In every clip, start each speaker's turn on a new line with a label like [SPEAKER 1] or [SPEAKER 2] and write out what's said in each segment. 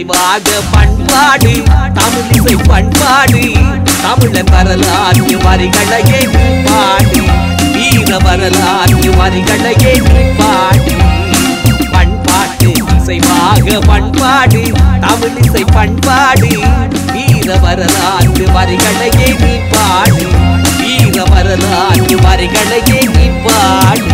[SPEAKER 1] இசைவாக பண்பாடு தமிழிசை பண்பாடு தமிழன் வரலாற்று வரிகளையே நீ பாடு வீர வரலாற்று வரிகளையே நீ பாடு பண்பாட்டு இசைவாக பண்பாடு தமிழிசை பண்பாடு வீர வரலாற்று வரிகளையே நீ பாடு வீர வரலாற்று வரிகளையே நீ பாடு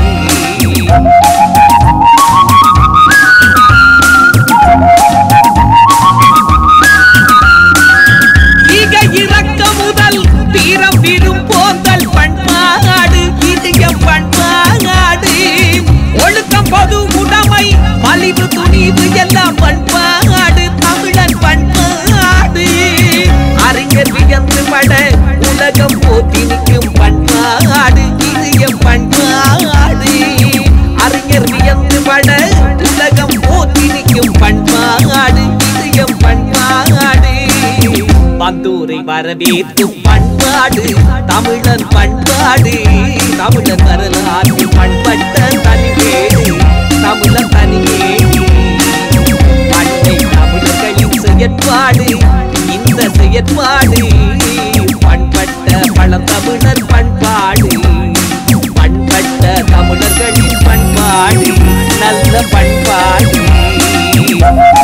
[SPEAKER 1] ஈக இறக்க முதல் தீரம் விடும் போந்தல் பண்பாடு இதயம் பண்பாடு ஒழுக்கம் பொது உடைமை மலிவு துணிவு எல்லாம் பண்பாடு தமிழன் பண்பாடு அறிஞர் வியந்து பட உலகம் போத்தி நிற்கும் பண்பாடு இதயம் பண்பாடு அறிஞர் வியந்து பட உலகம் போத்தி நிற்கும் பண்பாடு இதயம் பண்பாடு பந்தூரை வரவேற்கும் பண்பாடு தமிழன் பண்பாடு தமிழன் வரலாற்று பண்பட்ட தனிவேடு தமிழன் தனிவேடு பண்டை தமிழர்களின் செயற்பாடு இந்த செயற்பாடு பண்பட்ட பழந்தமிழர் பண்பாடு பண்பட்ட தமிழர்களின் பண்பாடு நல்ல பண்பாடு